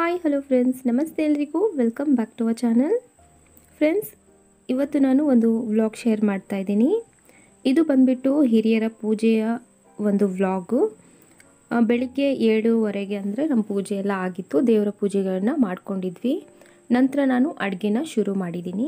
hi hello friends ನಮಸ್ತೆ ಎಲ್ರಿಗೂ welcome back to our channel friends ಇವತ್ತು ನಾನು ಒಂದು ವ್ಲಾಗ್ ಶೇರ್ ಮಾಡ್ತಾ ಇದ್ದೀನಿ ಇದು ಬಂದ್ಬಿಟ್ಟು ಹಿರಿಯರ ಪೂಜೆಯ ಒಂದು ವ್ಲಾಗು ಆ, ಬೆಳಿಗ್ಗೆ ಏಳುವರೆಗೆ ಅಂದರೆ ನಮ್ಮ ಪೂಜೆ ಎಲ್ಲ ಆಗಿತ್ತು ದೇವರ ಪೂಜೆಗಳನ್ನ ಮಾಡ್ಕೊಂಡಿದ್ವಿ ನಂತರ ನಾನು ಅಡುಗೆನ ಶುರು ಮಾಡಿದ್ದೀನಿ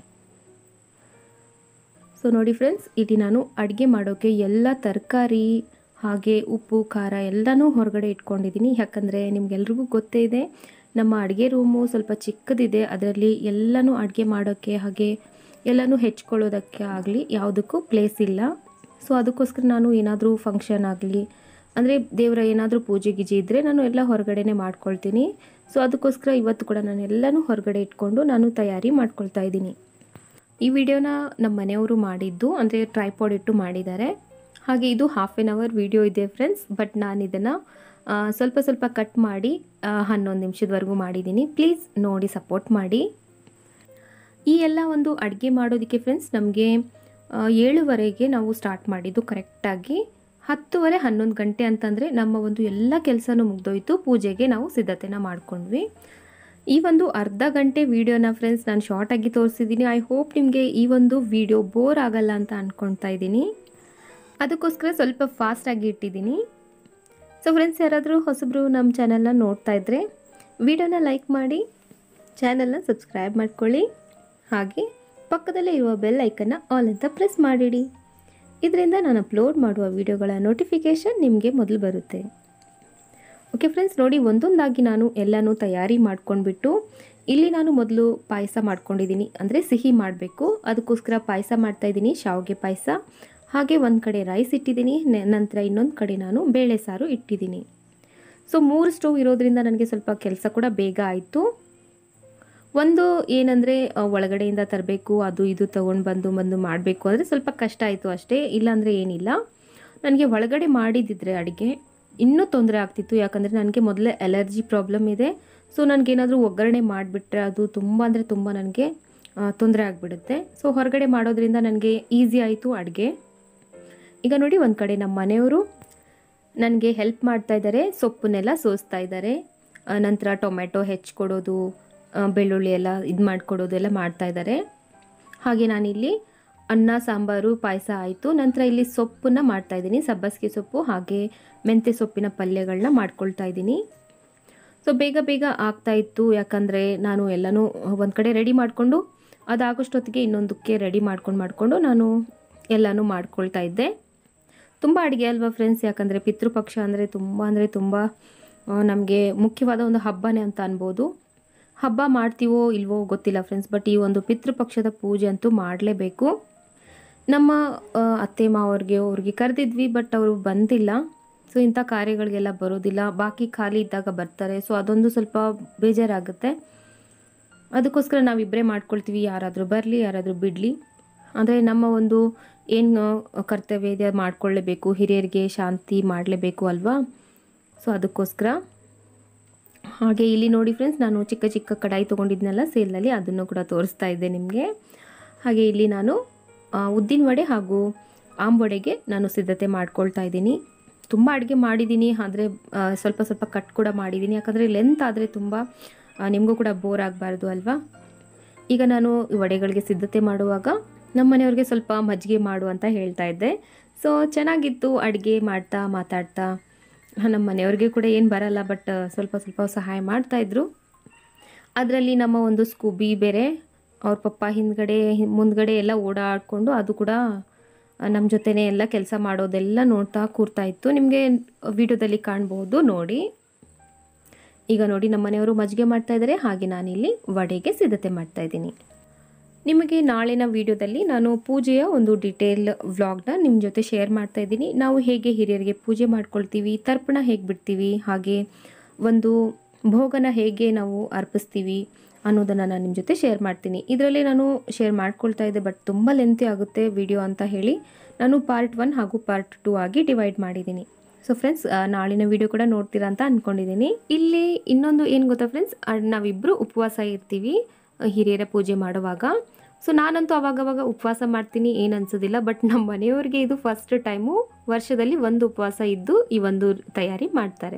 ಸೊ ನೋಡಿ ಫ್ರೆಂಡ್ಸ್ ಇಲ್ಲಿ ನಾನು ಅಡುಗೆ ಮಾಡೋಕ್ಕೆ ಎಲ್ಲ ತರಕಾರಿ ಹಾಗೆ ಉಪ್ಪು ಖಾರ ಎಲ್ಲನೂ ಹೊರಗಡೆ ಇಟ್ಕೊಂಡಿದ್ದೀನಿ ಯಾಕಂದರೆ ನಿಮ್ಗೆಲ್ರಿಗೂ ಗೊತ್ತೇ ಇದೆ ನಮ್ಮ ಅಡುಗೆ ರೂಮು ಸ್ವಲ್ಪ ಚಿಕ್ಕದಿದೆ ಅದರಲ್ಲಿ ಎಲ್ಲನೂ ಅಡುಗೆ ಮಾಡೋಕ್ಕೆ ಹಾಗೆ ಎಲ್ಲನೂ ಹೆಚ್ಕೊಳ್ಳೋದಕ್ಕೆ ಆಗಲಿ ಯಾವುದಕ್ಕೂ ಪ್ಲೇಸ್ ಇಲ್ಲ ಸೊ ಅದಕ್ಕೋಸ್ಕರ ನಾನು ಏನಾದರೂ ಫಂಕ್ಷನ್ ಆಗಲಿ ಅಂದರೆ ದೇವರ ಏನಾದರೂ ಪೂಜೆ ಗೀಜೆ ಇದ್ದರೆ ನಾನು ಎಲ್ಲ ಹೊರಗಡೆನೇ ಮಾಡ್ಕೊಳ್ತೀನಿ ಸೊ ಅದಕ್ಕೋಸ್ಕರ ಇವತ್ತು ಕೂಡ ನಾನು ಎಲ್ಲನೂ ಹೊರಗಡೆ ಇಟ್ಕೊಂಡು ನಾನು ತಯಾರಿ ಮಾಡ್ಕೊಳ್ತಾ ಇದ್ದೀನಿ ಈ ವಿಡಿಯೋನ ನಮ್ಮ ಮನೆಯವರು ಮಾಡಿದ್ದು ಅಂದರೆ ಟ್ರೈಪಾಡ್ ಇಟ್ಟು ಮಾಡಿದ್ದಾರೆ ಹಾಗೆ ಇದು ಹಾಫ್ ಆನ್ ಅವರ್ ವಿಡಿಯೋ ಇದೆ ಫ್ರೆಂಡ್ಸ್ ಬಟ್ ನಾನು ಇದನ್ನು ಸ್ವಲ್ಪ ಸ್ವಲ್ಪ ಕಟ್ ಮಾಡಿ ಆ, ಹನ್ನೊಂದು ನಿಮಿಷದವರೆಗೂ ಮಾಡಿದ್ದೀನಿ ಪ್ಲೀಸ್ ನೋಡಿ ಸಪೋರ್ಟ್ ಮಾಡಿ ಈ ಎಲ್ಲ ಒಂದು ಅಡುಗೆ ಮಾಡೋದಕ್ಕೆ ಫ್ರೆಂಡ್ಸ್ ನಮಗೆ ಏಳುವರೆಗೆ ನಾವು ಸ್ಟಾರ್ಟ್ ಮಾಡಿದ್ದು ಕರೆಕ್ಟಾಗಿ ಹತ್ತುವರೆ ಹನ್ನೊಂದು ಗಂಟೆ ಅಂತಂದರೆ ನಮ್ಮ ಒಂದು ಎಲ್ಲ ಕೆಲಸನೂ ಮುಗ್ದೋಯ್ತು ಪೂಜೆಗೆ ನಾವು ಸಿದ್ಧತೆನ ಮಾಡ್ಕೊಂಡ್ವಿ ಈ ಒಂದು ಅರ್ಧ ಗಂಟೆ ವಿಡಿಯೋನ ಫ್ರೆಂಡ್ಸ್ ನಾನು ಶಾರ್ಟಾಗಿ ತೋರಿಸಿದ್ದೀನಿ ಐ ಹೋಪ್ ನಿಮಗೆ ಈ ಒಂದು ವಿಡಿಯೋ ಬೋರ್ ಆಗಲ್ಲ ಅಂತ ಅಂದ್ಕೊಳ್ತಾ ಇದ್ದೀನಿ ಅದಕ್ಕೋಸ್ಕರ ಸ್ವಲ್ಪ ಫಾಸ್ಟಾಗಿ ಇಟ್ಟಿದ್ದೀನಿ ಸೊ ಫ್ರೆಂಡ್ಸ್ ಯಾರಾದರೂ ಹೊಸಬ್ರು ನಮ್ಮ ಚಾನಲ್ನ ನೋಡ್ತಾ ಇದ್ದರೆ ವಿಡಿಯೋನ ಲೈಕ್ ಮಾಡಿ ಚಾನಲ್ನ ಸಬ್ಸ್ಕ್ರೈಬ್ ಮಾಡ್ಕೊಳ್ಳಿ ಹಾಗೆ ಪಕ್ಕದಲ್ಲೇ ಇರುವ ಬೆಲ್ ಐಕನ್ನ ಆಲ್ ಅಂತ ಪ್ರೆಸ್ ಮಾಡಿಡಿ ಇದರಿಂದ ನಾನು ಅಪ್ಲೋಡ್ ಮಾಡುವ ವಿಡಿಯೋಗಳ ನೋಟಿಫಿಕೇಷನ್ ನಿಮಗೆ ಮೊದಲು ಬರುತ್ತೆ ಓಕೆ ಫ್ರೆಂಡ್ಸ್ ನೋಡಿ ಒಂದೊಂದಾಗಿ ನಾನು ಎಲ್ಲನೂ ತಯಾರಿ ಮಾಡ್ಕೊಂಡ್ಬಿಟ್ಟು ಇಲ್ಲಿ ನಾನು ಮೊದಲು ಪಾಯಸ ಮಾಡ್ಕೊಂಡಿದ್ದೀನಿ ಅಂದರೆ ಸಿಹಿ ಮಾಡಬೇಕು ಅದಕ್ಕೋಸ್ಕರ ಪಾಯಸ ಮಾಡ್ತಾಯಿದ್ದೀನಿ ಶಾವಿಗೆ ಪಾಯಸ ಹಾಗೆ ಒಂದು ಕಡೆ ರೈಸ್ ಇಟ್ಟಿದ್ದೀನಿ ನೆ- ನಂತರ ಇನ್ನೊಂದು ಕಡೆ ನಾನು ಬೇಳೆ ಸಾರು ಇಟ್ಟಿದ್ದೀನಿ ಸೊ ಮೂರು ಸ್ಟವ್ ಇರೋದ್ರಿಂದ ನನಗೆ ಸ್ವಲ್ಪ ಕೆಲಸ ಕೂಡ ಬೇಗ ಆಯಿತು ಒಂದು ಏನಂದರೆ ಒಳಗಡೆಯಿಂದ ತರಬೇಕು ಅದು ಇದು ತೊಗೊಂಡು ಬಂದು ಬಂದು ಮಾಡಬೇಕು ಅಂದರೆ ಸ್ವಲ್ಪ ಕಷ್ಟ ಆಯಿತು ಅಷ್ಟೇ ಇಲ್ಲಾಂದರೆ ಏನಿಲ್ಲ ನನಗೆ ಒಳಗಡೆ ಮಾಡಿದ್ದಿದ್ರೆ ಅಡುಗೆ ಇನ್ನೂ ತೊಂದರೆ ಆಗ್ತಿತ್ತು ಯಾಕಂದರೆ ನನಗೆ ಮೊದಲೇ ಅಲರ್ಜಿ ಪ್ರಾಬ್ಲಮ್ ಇದೆ ಸೊ ನನಗೇನಾದರೂ ಒಗ್ಗರಣೆ ಮಾಡಿಬಿಟ್ರೆ ಅದು ತುಂಬ ಅಂದರೆ ತುಂಬ ನನಗೆ ತೊಂದರೆ ಆಗಿಬಿಡುತ್ತೆ ಸೊ ಹೊರಗಡೆ ಮಾಡೋದ್ರಿಂದ ನನಗೆ ಈಸಿ ಆಯಿತು ಅಡುಗೆ ಈಗ ನೋಡಿ ಒಂದು ಕಡೆ ನಮ್ಮ ಮನೆಯವರು ನನಗೆ ಹೆಲ್ಪ್ ಮಾಡ್ತಾ ಇದ್ದಾರೆ ಸೊಪ್ಪನ್ನೆಲ್ಲ ಸೋಸ್ತಾ ಇದ್ದಾರೆ ಆ, ನಂತರ ಟೊಮೆಟೊ ಹೆಚ್ಚಿಕೊಡೋದು ಆ, ಬೆಳ್ಳುಳ್ಳಿ ಎಲ್ಲ ಇದು ಮಾಡಿಕೊಡೋದು ಎಲ್ಲ ಮಾಡ್ತಾ ಇದ್ದಾರೆ ಹಾಗೆ ನಾನಿಲ್ಲಿ ಅನ್ನ ಸಾಂಬಾರು ಪಾಯಸ ಆಯಿತು ನಂತರ ಇಲ್ಲಿ ಸೊಪ್ಪನ್ನ ಮಾಡ್ತಾ ಇದ್ದೀನಿ ಸಬ್ಬಸಿಗೆ ಸೊಪ್ಪು ಹಾಗೆ ಮೆಂತ್ಯ ಸೊಪ್ಪಿನ ಪಲ್ಯಗಳನ್ನ ಮಾಡ್ಕೊಳ್ತಾ ಇದ್ದೀನಿ ಸೊ ಬೇಗ ಬೇಗ ಆಗ್ತಾ ಇತ್ತು ಯಾಕಂದರೆ ನಾನು ಎಲ್ಲನೂ ಒಂದು ಕಡೆ ರೆಡಿ ಮಾಡಿಕೊಂಡು ಅದಾಗೋಷ್ಟೊತ್ತಿಗೆ ಇನ್ನೊಂದಕ್ಕೆ ರೆಡಿ ಮಾಡ್ಕೊಂಡು ಮಾಡಿಕೊಂಡು ನಾನು ಎಲ್ಲನೂ ಮಾಡ್ಕೊಳ್ತಾ ಇದ್ದೆ ತುಂಬ ಅಡುಗೆ ಅಲ್ವಾ ಫ್ರೆಂಡ್ಸ್ ಯಾಕಂದರೆ ಪಿತೃಪಕ್ಷ ಅಂದರೆ ತುಂಬ ಅಂದರೆ ತುಂಬ ನಮಗೆ ಮುಖ್ಯವಾದ ಒಂದು ಹಬ್ಬನೇ ಅಂತ ಅನ್ಬೋದು ಹಬ್ಬ ಮಾಡ್ತೀವೋ ಇಲ್ವೋ ಗೊತ್ತಿಲ್ಲ ಫ್ರೆಂಡ್ಸ್ ಬಟ್ ಈ ಒಂದು ಪಿತೃಪಕ್ಷದ ಪೂಜೆ ಅಂತೂ ಮಾಡಲೇಬೇಕು ನಮ್ಮ ಆ, ಅತ್ತೆ ಮಾವವ್ರಿಗೆ ಅವ್ರಿಗೆ ಕರೆದಿದ್ವಿ ಬಟ್ ಅವರು ಬಂದಿಲ್ಲ ಸೊ ಇಂಥ ಕಾರ್ಯಗಳಿಗೆಲ್ಲ ಬರೋದಿಲ್ಲ ಬಾಕಿ ಖಾಲಿ ಇದ್ದಾಗ ಬರ್ತಾರೆ ಸೊ ಅದೊಂದು ಸ್ವಲ್ಪ ಬೇಜಾರಾಗುತ್ತೆ ಅದಕ್ಕೋಸ್ಕರ ನಾವಿಬ್ಬರೇ ಮಾಡ್ಕೊಳ್ತೀವಿ ಯಾರಾದರೂ ಬರಲಿ ಯಾರಾದರೂ ಬಿಡಲಿ ಅಂದರೆ ನಮ್ಮ ಒಂದು ಏನು ಕರ್ತವ್ಯ ಇದೆ ಅದು ಮಾಡ್ಕೊಳ್ಳೇಬೇಕು ಹಿರಿಯರಿಗೆ ಶಾಂತಿ ಮಾಡಲೇಬೇಕು ಅಲ್ವಾ ಸೊ ಅದಕ್ಕೋಸ್ಕರ ಹಾಗೆ ಇಲ್ಲಿ ನೋಡಿ ಫ್ರೆಂಡ್ಸ್ ನಾನು ಚಿಕ್ಕ ಚಿಕ್ಕ ಕಡಾಯಿ ತೊಗೊಂಡಿದ್ನಲ್ಲ ಸೇಲ್ನಲ್ಲಿ ಅದನ್ನು ಕೂಡ ತೋರಿಸ್ತಾ ಇದ್ದೆ ನಿಮಗೆ ಹಾಗೆ ಇಲ್ಲಿ ನಾನು ಆ, ಉದ್ದಿನ ವಡೆ ಹಾಗೂ ಆಂಬೊಡೆಗೆ ನಾನು ಸಿದ್ಧತೆ ಮಾಡ್ಕೊಳ್ತಾ ಇದ್ದೀನಿ ತುಂಬ ಅಡುಗೆ ಮಾಡಿದ್ದೀನಿ ಆದರೆ ಸ್ವಲ್ಪ ಸ್ವಲ್ಪ ಕಟ್ ಕೂಡ ಮಾಡಿದ್ದೀನಿ ಯಾಕಂದರೆ ಲೆಂತ್ ಆದರೆ ತುಂಬ ಆ, ನಿಮಗೂ ಕೂಡ ಬೋರ್ ಆಗಬಾರ್ದು ಅಲ್ವಾ ಈಗ ನಾನು ಈ ವಡೆಗಳಿಗೆ ಸಿದ್ಧತೆ ಮಾಡುವಾಗ ನಮ್ಮ ಮನೆಯವ್ರಿಗೆ ಸ್ವಲ್ಪ ಮಜ್ಜಿಗೆ ಮಾಡು ಅಂತ ಹೇಳ್ತಾ ಇದ್ದೆ ಸೊ ಚೆನ್ನಾಗಿತ್ತು ಅಡುಗೆ ಮಾಡ್ತಾ ಮಾತಾಡ್ತಾ ನಮ್ಮ ಮನೆಯವ್ರಿಗೆ ಕೂಡ ಏನು ಬರಲ್ಲ ಬಟ್ ಸ್ವಲ್ಪ ಸ್ವಲ್ಪ ಸಹಾಯ ಮಾಡ್ತಾಯಿದ್ರು ಅದರಲ್ಲಿ ನಮ್ಮ ಒಂದು ಸ್ಕೂಬಿ ಬೇರೆ ಅವ್ರ ಪಪ್ಪ ಹಿಂದ್ಗಡೆ ಹಿ- ಮುಂದ್ಗಡೆ ಎಲ್ಲ ಓಡಾಡಿಕೊಂಡು ಅದು ಕೂಡ ನಮ್ಮ ಜೊತೆನೇ ಎಲ್ಲ ಕೆಲಸ ಮಾಡೋದೆಲ್ಲ ನೋಡ್ತಾ ಕೂರ್ತಾ ಇತ್ತು ನಿಮಗೆ ವಿಡಿಯೋದಲ್ಲಿ ಕಾಣ್ಬೋದು ನೋಡಿ ಈಗ ನೋಡಿ ನಮ್ಮ ಮನೆಯವರು ಮಜ್ಜಿಗೆ ಮಾಡ್ತಾ ಇದ್ದಾರೆ ಹಾಗೆ ನಾನಿಲ್ಲಿ ವಡೆಗೆ ಸಿದ್ಧತೆ ಮಾಡ್ತಾ ಇದ್ದೀನಿ ನಿಮಗೆ ನಾಳಿನ ವಿಡಿಯೋದಲ್ಲಿ ನಾನು ಪೂಜೆಯ ಒಂದು ಡಿಟೇಲ್ ವ್ಲಾಗ್ನ ನಿಮ್ಮ ಜೊತೆ ಶೇರ್ ಮಾಡ್ತಾ ಇದ್ದೀನಿ ನಾವು ಹೇಗೆ ಹಿರಿಯರಿಗೆ ಪೂಜೆ ಮಾಡ್ಕೊಳ್ತೀವಿ ತರ್ಪಣ ಹೇಗೆ ಬಿಡ್ತೀವಿ ಹಾಗೆ ಒಂದು ಭೋಗನ ಹೇಗೆ ನಾವು ಅರ್ಪಿಸ್ತೀವಿ ಅನ್ನೋದನ್ನು ನಾನು ನಿಮ್ಮ ಜೊತೆ ಶೇರ್ ಮಾಡ್ತೀನಿ ಇದರಲ್ಲಿ ನಾನು ಶೇರ್ ಮಾಡ್ಕೊಳ್ತಾ ಇದ್ದೆ ಬಟ್ ತುಂಬ ಲೆಂತಿ ಆಗುತ್ತೆ ವಿಡಿಯೋ ಅಂತ ಹೇಳಿ ನಾನು ಪಾರ್ಟ್ ಒನ್ ಹಾಗೂ ಪಾರ್ಟ್ ಟೂ ಆಗಿ ಡಿವೈಡ್ ಮಾಡಿದ್ದೀನಿ ಸೊ ಫ್ರೆಂಡ್ಸ್ ನಾಳಿನ ವಿಡಿಯೋ ಕೂಡ ನೋಡ್ತೀರಾ ಅಂತ ಅಂದ್ಕೊಂಡಿದ್ದೀನಿ ಇಲ್ಲಿ ಇನ್ನೊಂದು ಏನು ಗೊತ್ತಾ ಫ್ರೆಂಡ್ಸ್ ನಾವಿಬ್ಬರು ಉಪವಾಸ ಇರ್ತೀವಿ ಆ, ಹಿರಿಯರ ಪೂಜೆ ಮಾಡುವಾಗ ಸೊ ನಾನಂತೂ ಅವಾಗವಾಗ ಉಪವಾಸ ಮಾಡ್ತೀನಿ ಏನು ಅನ್ಸೋದಿಲ್ಲ ಬಟ್ ನಮ್ಮ ಮನೆಯವ್ರಿಗೆ ಇದು ಫಸ್ಟ್ ಟೈಮು ವರ್ಷದಲ್ಲಿ ಒಂದು ಉಪವಾಸ ಇದ್ದು ಈ ಒಂದು ತಯಾರಿ ಮಾಡ್ತಾರೆ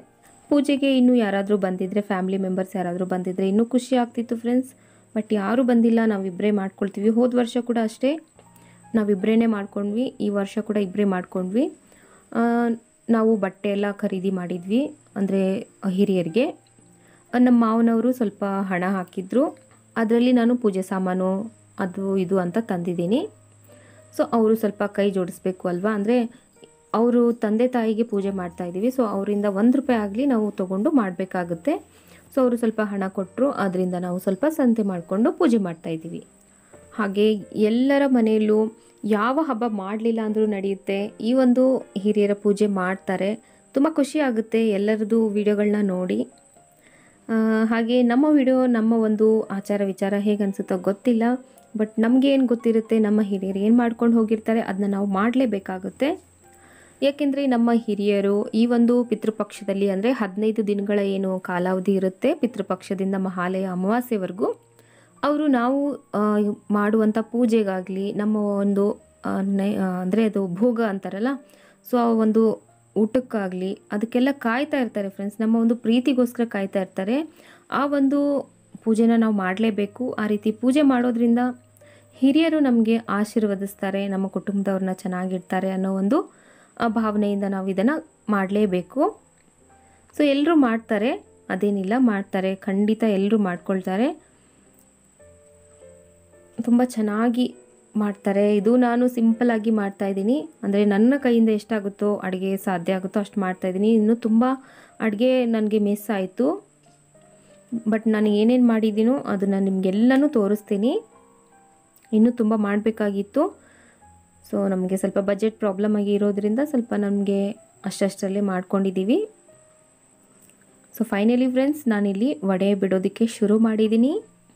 ಪೂಜೆಗೆ ಇನ್ನೂ ಯಾರಾದರೂ ಬಂದಿದ್ದರೆ ಫ್ಯಾಮಿಲಿ ಮೆಂಬರ್ಸ್ ಯಾರಾದರೂ ಬಂದಿದ್ದರೆ ಇನ್ನೂ ಖುಷಿ ಆಗ್ತಿತ್ತು ಫ್ರೆಂಡ್ಸ್ ಬಟ್ ಯಾರೂ ಬಂದಿಲ್ಲ ನಾವಿಬ್ಬರೇ ಮಾಡ್ಕೊಳ್ತೀವಿ ಹೋದ ವರ್ಷ ಕೂಡ ಅಷ್ಟೇ ನಾವಿಬ್ಬರೇ ಮಾಡ್ಕೊಂಡ್ವಿ ಈ ವರ್ಷ ಕೂಡ ಇಬ್ಬರೇ ಮಾಡ್ಕೊಂಡ್ವಿ ಆ, ನಾವು ಬಟ್ಟೆ ಎಲ್ಲ ಖರೀದಿ ಮಾಡಿದ್ವಿ ಅಂದರೆ ಹಿರಿಯರಿಗೆ ಆ, ನಮ್ಮ ಮಾವನವರು ಸ್ವಲ್ಪ ಹಣ ಹಾಕಿದ್ರು ಅದರಲ್ಲಿ ನಾನು ಪೂಜೆ ಸಾಮಾನು ಅದು ಇದು ಅಂತ ತಂದಿದ್ದೀನಿ ಸೊ ಅವರು ಸ್ವಲ್ಪ ಕೈ ಜೋಡಿಸ್ಬೇಕು ಅಲ್ವಾ ಅಂದರೆ ಅವರು ತಂದೆ ತಾಯಿಗೆ ಪೂಜೆ ಮಾಡ್ತಾ ಇದ್ದೀವಿ ಸೊ ಅವರಿಂದ ಒಂದು ರೂಪಾಯಿ ಆಗಲಿ ನಾವು ತೊಗೊಂಡು ಮಾಡಬೇಕಾಗುತ್ತೆ ಸೊ ಅವರು ಸ್ವಲ್ಪ ಹಣ ಕೊಟ್ಟರು ಅದರಿಂದ ನಾವು ಸ್ವಲ್ಪ ಸಂತೆ ಮಾಡಿಕೊಂಡು ಪೂಜೆ ಮಾಡ್ತಾ ಇದ್ದೀವಿ ಹಾಗೆ ಎಲ್ಲರ ಮನೆಯಲ್ಲೂ ಯಾವ ಹಬ್ಬ ಮಾಡಲಿಲ್ಲ ಅಂದರೂ ನಡೆಯುತ್ತೆ ಈ ಒಂದು ಹಿರಿಯರ ಪೂಜೆ ಮಾಡ್ತಾರೆ ತುಂಬ ಖುಷಿ ಆಗುತ್ತೆ ಎಲ್ಲರದ್ದು ವಿಡಿಯೋಗಳನ್ನ ನೋಡಿ ಆ, ಹಾಗೆ ನಮ್ಮ ವಿಡಿಯೋ ನಮ್ಮ ಒಂದು ಆಚಾರ ವಿಚಾರ ಹೇಗೆ ಅನಿಸುತ್ತೋ ಗೊತ್ತಿಲ್ಲ ಬಟ್ ನಮಗೆ ಏನು ಗೊತ್ತಿರುತ್ತೆ ನಮ್ಮ ಹಿರಿಯರು ಏನು ಮಾಡ್ಕೊಂಡು ಹೋಗಿರ್ತಾರೆ ಅದನ್ನ ನಾವು ಮಾಡಲೇಬೇಕಾಗುತ್ತೆ ಯಾಕೆಂದರೆ ನಮ್ಮ ಹಿರಿಯರು ಈ ಒಂದು ಪಿತೃಪಕ್ಷದಲ್ಲಿ ಅಂದರೆ ಹದಿನೈದು ದಿನಗಳ ಏನು ಕಾಲಾವಧಿ ಇರುತ್ತೆ ಪಿತೃಪಕ್ಷದಿಂದ ಮಹಾಲಯ ಅಮಾವಾಸ್ಯೆವರೆಗೂ ಅವರು ನಾವು ಆ, ಮಾಡುವಂಥ ಪೂಜೆಗಾಗಲಿ ನಮ್ಮ ಒಂದು ಆ, ನೈ ಅಂದರೆ ಅದು ಭೋಗ ಅಂತಾರಲ್ಲ ಸೊ ಆ ಒಂದು ಊಟಕ್ಕಾಗಲಿ ಅದಕ್ಕೆಲ್ಲ ಕಾಯ್ತಾ ಇರ್ತಾರೆ ಫ್ರೆಂಡ್ಸ್ ನಮ್ಮ ಒಂದು ಪ್ರೀತಿಗೋಸ್ಕರ ಕಾಯ್ತಾ ಇರ್ತಾರೆ ಆ ಒಂದು ಪೂಜೆನ ನಾವು ಮಾಡಲೇಬೇಕು ಆ ರೀತಿ ಪೂಜೆ ಮಾಡೋದ್ರಿಂದ ಹಿರಿಯರು ನಮಗೆ ಆಶೀರ್ವದಿಸ್ತಾರೆ ನಮ್ಮ ಕುಟುಂಬದವ್ರನ್ನ ಚೆನ್ನಾಗಿರ್ತಾರೆ ಅನ್ನೋ ಒಂದು ಆ, ಭಾವನೆಯಿಂದ ನಾವು ಇದನ್ನು ಮಾಡಲೇಬೇಕು ಸೊ ಎಲ್ಲರೂ ಮಾಡ್ತಾರೆ ಅದೇನಿಲ್ಲ ಮಾಡ್ತಾರೆ ಖಂಡಿತ ಎಲ್ಲರೂ ಮಾಡ್ಕೊಳ್ತಾರೆ ತುಂಬ ಚೆನ್ನಾಗಿ ಮಾಡ್ತಾರೆ ಇದು ನಾನು ಸಿಂಪಲ್ ಆಗಿ ಮಾಡ್ತಾ ಇದ್ದೀನಿ ಅಂದರೆ ನನ್ನ ಕೈಯಿಂದ ಎಷ್ಟಾಗುತ್ತೋ ಅಡುಗೆ ಸಾಧ್ಯ ಆಗುತ್ತೋ ಅಷ್ಟು ಮಾಡ್ತಾ ಇದ್ದೀನಿ ಇನ್ನೂ ತುಂಬ ಅಡುಗೆ ನನಗೆ ಮಿಸ್ ಆಯಿತು ಬಟ್ ನಾನು ಏನೇನು ಮಾಡಿದ್ದೀನೋ ಅದನ್ನು ನಿಮಗೆಲ್ಲನೂ ತೋರಿಸ್ತೀನಿ ಇನ್ನೂ ತುಂಬ ಮಾಡಬೇಕಾಗಿತ್ತು ಸೊ ನಮಗೆ ಸ್ವಲ್ಪ ಬಜೆಟ್ ಪ್ರಾಬ್ಲಮ್ ಆಗಿ ಇರೋದ್ರಿಂದ ಸ್ವಲ್ಪ ನಮಗೆ ಅಷ್ಟಷ್ಟರಲ್ಲೇ ಮಾಡ್ಕೊಂಡಿದ್ದೀವಿ ಸೊ ಫೈನಲಿ ಫ್ರೆಂಡ್ಸ್ ನಾನಿಲ್ಲಿ ವಡೆ ಬಿಡೋದಕ್ಕೆ ಶುರು ಮಾಡಿದ್ದೀನಿ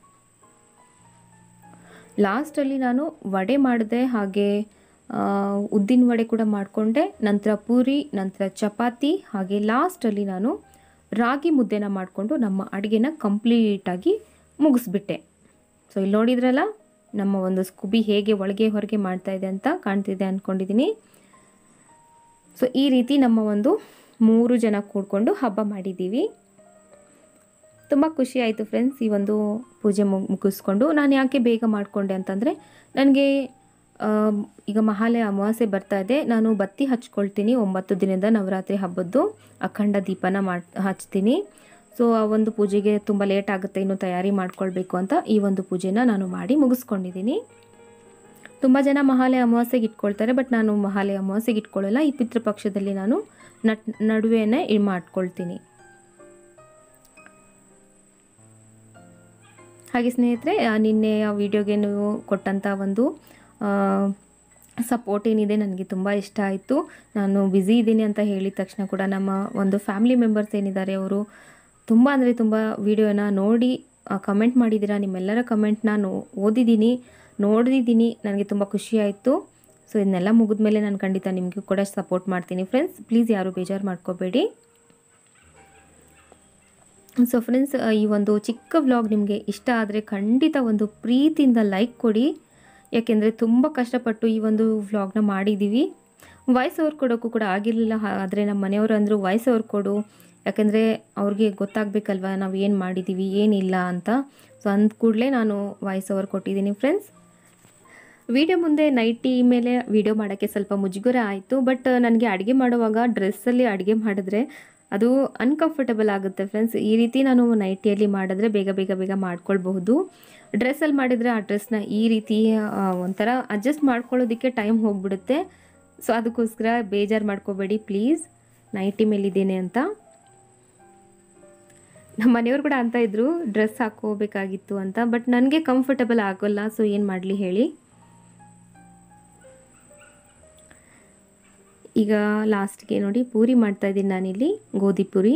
ಲಾಸ್ಟಲ್ಲಿ ನಾನು ವಡೆ ಮಾಡಿದೆ ಹಾಗೆ ಆ, ಉದ್ದಿನ ವಡೆ ಕೂಡ ಮಾಡಿಕೊಂಡೆ ನಂತರ ಪೂರಿ ನಂತರ ಚಪಾತಿ ಹಾಗೆ ಲಾಸ್ಟಲ್ಲಿ ನಾನು ರಾಗಿ ಮುದ್ದೆನ ಮಾಡಿಕೊಂಡು ನಮ್ಮ ಅಡುಗೆನ ಕಂಪ್ಲೀಟಾಗಿ ಮುಗಿಸ್ಬಿಟ್ಟೆ ಸೊ ಇಲ್ಲಿ ನೋಡಿದ್ರಲ್ಲ ನಮ್ಮ ಒಂದು ಸ್ಕುಬಿ ಹೇಗೆ ಒಳಗೆ ಹೊರಗೆ ಮಾಡ್ತಾ ಇದೆ ಅಂತ ಕಾಣ್ತಿದೆ ಅಂದ್ಕೊಂಡಿದ್ದೀನಿ ಸೊ ಈ ರೀತಿ ನಮ್ಮ ಒಂದು ಮೂರು ಜನ ಕೂಡ್ಕೊಂಡು ಹಬ್ಬ ಮಾಡಿದ್ದೀವಿ ತುಂಬ ಖುಷಿ ಆಯಿತು ಫ್ರೆಂಡ್ಸ್ ಈ ಒಂದು ಪೂಜೆ ಮುಗ್ ಮುಗಿಸ್ಕೊಂಡು ನಾನು ಯಾಕೆ ಬೇಗ ಮಾಡಿಕೊಂಡೆ ಅಂತಂದರೆ ನನಗೆ ಈಗ ಮಹಾಲಯ ಅಮಾವಾಸ್ಯೆ ಬರ್ತಾ ಇದೆ ನಾನು ಬತ್ತಿ ಹಚ್ಕೊಳ್ತೀನಿ ಒಂಬತ್ತು ದಿನದ ನವರಾತ್ರಿ ಹಬ್ಬದ್ದು ಅಖಂಡ ದೀಪನ ಮಾಡಿ ಹಚ್ತೀನಿ ಸೊ ಆ ಒಂದು ಪೂಜೆಗೆ ತುಂಬ ಲೇಟ್ ಆಗುತ್ತೆ ಇನ್ನು ತಯಾರಿ ಮಾಡ್ಕೊಳ್ಬೇಕು ಅಂತ ಈ ಒಂದು ಪೂಜೆನ ನಾನು ಮಾಡಿ ಮುಗಿಸ್ಕೊಂಡಿದ್ದೀನಿ ತುಂಬ ಜನ ಮಹಾಲಯ ಅಮಾವಾಸ್ಯೆಗೆ ಇಟ್ಕೊಳ್ತಾರೆ ಬಟ್ ನಾನು ಮಹಾಲಯ ಅಮಾವಾಸ್ಯೆಗೆ ಇಟ್ಕೊಳ್ಳಲ್ಲ ಈ ಪಿತೃಪಕ್ಷದಲ್ಲಿ ನಾನು ನಟ್ ನಡುವೆನೇ ಇದ್ ಮಾಡ್ಕೊಳ್ತೀನಿ ಹಾಗೆ ಸ್ನೇಹಿತರೆ ಆ, ನಿನ್ನೆ ಆ ವಿಡಿಯೋಗೆ ನೀವು ಕೊಟ್ಟಂಥ ಒಂದು ಸಪೋರ್ಟ್ ಏನಿದೆ ನನಗೆ ತುಂಬ ಇಷ್ಟ ಆಯಿತು ನಾನು ಬ್ಯುಸಿ ಇದ್ದೀನಿ ಅಂತ ಹೇಳಿದ ತಕ್ಷಣ ಕೂಡ ನಮ್ಮ ಒಂದು ಫ್ಯಾಮಿಲಿ ಮೆಂಬರ್ಸ್ ಏನಿದ್ದಾರೆ ಅವರು ತುಂಬ ಅಂದರೆ ತುಂಬ ವಿಡಿಯೋನ ನೋಡಿ ಕಮೆಂಟ್ ಮಾಡಿದ್ದೀರಾ ನಿಮ್ಮೆಲ್ಲರ ಕಮೆಂಟ್ನ ನಾನು ಓದಿದ್ದೀನಿ ನೋಡಿದ್ದೀನಿ ನನಗೆ ತುಂಬ ಖುಷಿ ಆಯಿತು ಸೊ ಇದನ್ನೆಲ್ಲ ಮುಗಿದ್ಮೇಲೆ ನಾನು ಖಂಡಿತ ನಿಮಗೂ ಕೂಡ ಸಪೋರ್ಟ್ ಮಾಡ್ತೀನಿ ಫ್ರೆಂಡ್ಸ್ ಪ್ಲೀಸ್ ಯಾರು ಬೇಜಾರು ಮಾಡ್ಕೋಬೇಡಿ ಸೊ ಫ್ರೆಂಡ್ಸ್ ಈ ಒಂದು ಚಿಕ್ಕ ವ್ಲಾಗ್ ನಿಮಗೆ ಇಷ್ಟ ಆದರೆ ಖಂಡಿತ ಒಂದು ಪ್ರೀತಿಯಿಂದ ಲೈಕ್ ಕೊಡಿ ಯಾಕೆಂದರೆ ತುಂಬ ಕಷ್ಟಪಟ್ಟು ಈ ಒಂದು ವ್ಲಾಗ್ನ ಮಾಡಿದ್ದೀವಿ ವಾಯ್ಸ್ ಓವರ್ ಕೊಡೋಕ್ಕೂ ಕೂಡ ಆಗಿರಲಿಲ್ಲ ಆದರೆ ನಮ್ಮ ಮನೆಯವರು ಅಂದರು ವಾಯ್ಸ್ ಓವರ್ ಕೊಡು ಯಾಕೆಂದರೆ ಅವ್ರಿಗೆ ಗೊತ್ತಾಗಬೇಕಲ್ವ ನಾವು ಏನು ಮಾಡಿದ್ದೀವಿ ಏನಿಲ್ಲ ಅಂತ ಸೊ ಅಂದ ಕೂಡಲೇ ನಾನು ವಾಯ್ಸ್ ಓವರ್ ಕೊಟ್ಟಿದ್ದೀನಿ ಫ್ರೆಂಡ್ಸ್ ವಿಡಿಯೋ ಮುಂದೆ ನೈಟಿ ಮೇಲೆ ವಿಡಿಯೋ ಮಾಡೋಕ್ಕೆ ಸ್ವಲ್ಪ ಮುಜುಗರ ಆಯಿತು ಬಟ್ ನನಗೆ ಅಡುಗೆ ಮಾಡುವಾಗ ಡ್ರೆಸ್ಸಲ್ಲಿ ಅಡುಗೆ ಮಾಡಿದ್ರೆ ಅದು ಅನ್ಕಂಫರ್ಟಬಲ್ ಆಗುತ್ತೆ ಫ್ರೆಂಡ್ಸ್ ಈ ರೀತಿ ನಾನು ನೈಟಿಯಲ್ಲಿ ಮಾಡಿದ್ರೆ ಬೇಗ ಬೇಗ ಬೇಗ ಮಾಡ್ಕೊಳ್ಬಹುದು ಡ್ರೆಸ್ಸಲ್ಲಿ ಮಾಡಿದರೆ ಆ ಡ್ರೆಸ್ನ ಈ ರೀತಿ ಆ, ಒಂಥರ ಅಡ್ಜಸ್ಟ್ ಮಾಡ್ಕೊಳ್ಳೋದಕ್ಕೆ ಟೈಮ್ ಹೋಗ್ಬಿಡುತ್ತೆ ಸೊ ಅದಕ್ಕೋಸ್ಕರ ಬೇಜಾರು ಮಾಡ್ಕೋಬೇಡಿ ಪ್ಲೀಸ್ ನೈಟಿ ಮೇಲಿದ್ದೇನೆ ಅಂತ ನಮ್ಮ ಮನೆಯವ್ರು ಕೂಡ ಅಂತ ಇದ್ರು ಡ್ರೆಸ್ ಹಾಕೋಬೇಕಾಗಿತ್ತು ಅಂತ ಬಟ್ ನನಗೆ ಕಂಫರ್ಟಬಲ್ ಆಗೋಲ್ಲ ಸೊ ಏನು ಮಾಡಲಿ ಹೇಳಿ ಈಗ ಲಾಸ್ಟ್ಗೆ ನೋಡಿ ಪೂರಿ ಮಾಡ್ತಾ ಇದ್ದೀನಿ ನಾನಿಲ್ಲಿ ಗೋಧಿ ಪೂರಿ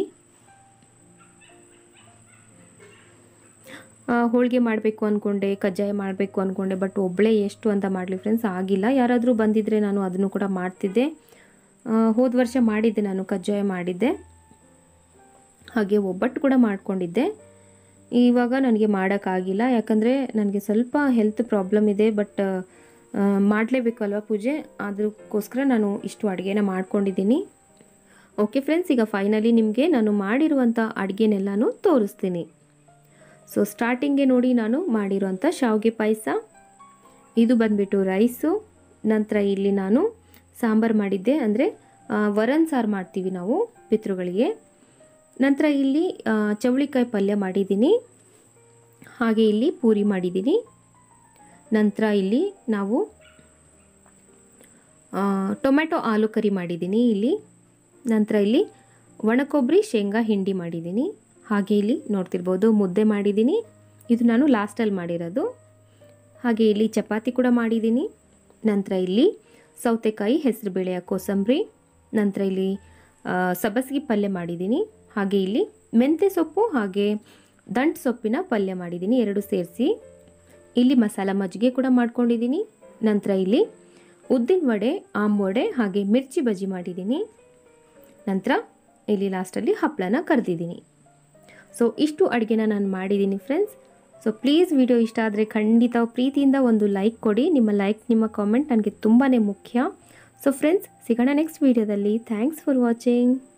ಆ, ಹೋಳಿಗೆ ಮಾಡಬೇಕು ಅಂದ್ಕೊಂಡೆ ಕಜ್ಜಾಯ ಮಾಡಬೇಕು ಅಂದ್ಕೊಂಡೆ ಬಟ್ ಒಬ್ಬಳೇ ಎಷ್ಟು ಅಂತ ಮಾಡಲಿ ಫ್ರೆಂಡ್ಸ್ ಆಗಿಲ್ಲ ಯಾರಾದರೂ ಬಂದಿದ್ದರೆ ನಾನು ಅದನ್ನು ಕೂಡ ಮಾಡ್ತಿದ್ದೆ ಹೋದ ವರ್ಷ ಮಾಡಿದ್ದೆ ನಾನು ಕಜ್ಜಾಯ ಮಾಡಿದ್ದೆ ಹಾಗೆ ಒಬ್ಬಟ್ಟು ಕೂಡ ಮಾಡ್ಕೊಂಡಿದ್ದೆ ಇವಾಗ ನನಗೆ ಮಾಡೋಕ್ಕಾಗಿಲ್ಲ ಯಾಕಂದರೆ ನನಗೆ ಸ್ವಲ್ಪ ಹೆಲ್ತ್ ಪ್ರಾಬ್ಲಮ್ ಇದೆ ಬಟ್ ಮಾಡಲೇಬೇಕಲ್ವ ಪೂಜೆ ಅದಕ್ಕೋಸ್ಕರ ನಾನು ಇಷ್ಟು ಅಡುಗೆನ ಮಾಡ್ಕೊಂಡಿದ್ದೀನಿ ಓಕೆ ಫ್ರೆಂಡ್ಸ್ ಈಗ ಫೈನಲಿ ನಿಮಗೆ ನಾನು ಮಾಡಿರುವಂಥ ಅಡುಗೆನೆಲ್ಲನೂ ತೋರಿಸ್ತೀನಿ ಸೊ ಸ್ಟಾರ್ಟಿಂಗ್ಗೆ ನೋಡಿ ನಾನು ಮಾಡಿರುವಂಥ ಶಾವಿಗೆ ಪಾಯಸ ಇದು ಬಂದ್ಬಿಟ್ಟು ರೈಸು ನಂತರ ಇಲ್ಲಿ ನಾನು ಸಾಂಬಾರು ಮಾಡಿದ್ದೆ ಅಂದರೆ ವರನ್ ಸಾರು ಮಾಡ್ತೀವಿ ನಾವು ಪಿತೃಗಳಿಗೆ ನಂತರ ಇಲ್ಲಿ ಆ, ಚವಳಿಕಾಯಿ ಪಲ್ಯ ಮಾಡಿದ್ದೀನಿ ಹಾಗೆ ಇಲ್ಲಿ ಪೂರಿ ಮಾಡಿದ್ದೀನಿ ನಂತರ ಇಲ್ಲಿ ನಾವು ಆ, ಟೊಮೆಟೊ ಆಲೂ ಕರಿ ಮಾಡಿದ್ದೀನಿ ಇಲ್ಲಿ ನಂತರ ಇಲ್ಲಿ ಒಣಕೊಬ್ಬರಿ ಶೇಂಗಾ ಹಿಂಡಿ ಮಾಡಿದ್ದೀನಿ ಹಾಗೆ ಇಲ್ಲಿ ನೋಡ್ತಿರ್ಬೋದು ಮುದ್ದೆ ಮಾಡಿದ್ದೀನಿ ಇದು ನಾನು ಲಾಸ್ಟಲ್ಲಿ ಮಾಡಿರೋದು ಹಾಗೆ ಇಲ್ಲಿ ಚಪಾತಿ ಕೂಡ ಮಾಡಿದ್ದೀನಿ ನಂತರ ಇಲ್ಲಿ ಸೌತೆಕಾಯಿ ಹೆಸರುಬೇಳೆಯ ಕೋಸಂಬರಿ ನಂತರ ಇಲ್ಲಿ ಆ, ಸಬ್ಬಸಿಗೆ ಪಲ್ಯ ಮಾಡಿದ್ದೀನಿ ಹಾಗೆ ಇಲ್ಲಿ ಮೆಂತ್ಯ ಸೊಪ್ಪು ಹಾಗೆ ದಂಟು ಸೊಪ್ಪಿನ ಪಲ್ಯ ಮಾಡಿದ್ದೀನಿ ಎರಡು ಸೇರಿಸಿ ಇಲ್ಲಿ ಮಸಾಲ ಮಜ್ಜಿಗೆ ಕೂಡ ಮಾಡ್ಕೊಂಡಿದ್ದೀನಿ ನಂತರ ಇಲ್ಲಿ ಉದ್ದಿನ ವಡೆ ಆಮ್ ವಡೆ ಹಾಗೆ ಮಿರ್ಚಿ ಬಜ್ಜಿ ಮಾಡಿದ್ದೀನಿ ನಂತರ ಇಲ್ಲಿ ಲಾಸ್ಟಲ್ಲಿ ಹಪ್ಪಳನ ಕರೆದಿದ್ದೀನಿ ಸೊ ಇಷ್ಟು ಅಡುಗೆನ ನಾನು ಮಾಡಿದ್ದೀನಿ ಫ್ರೆಂಡ್ಸ್ ಸೊ ಪ್ಲೀಸ್ ವಿಡಿಯೋ ಇಷ್ಟ ಆದರೆ ಖಂಡಿತ ಪ್ರೀತಿಯಿಂದ ಒಂದು ಲೈಕ್ ಕೊಡಿ ನಿಮ್ಮ ಲೈಕ್ ನಿಮ್ಮ ಕಾಮೆಂಟ್ ನನಗೆ ತುಂಬಾ ಮುಖ್ಯ ಸೊ ಫ್ರೆಂಡ್ಸ್ ಸಿಗೋಣ ನೆಕ್ಸ್ಟ್ ವಿಡಿಯೋದಲ್ಲಿ ಥ್ಯಾಂಕ್ಸ್ ಫಾರ್ ವಾಚಿಂಗ್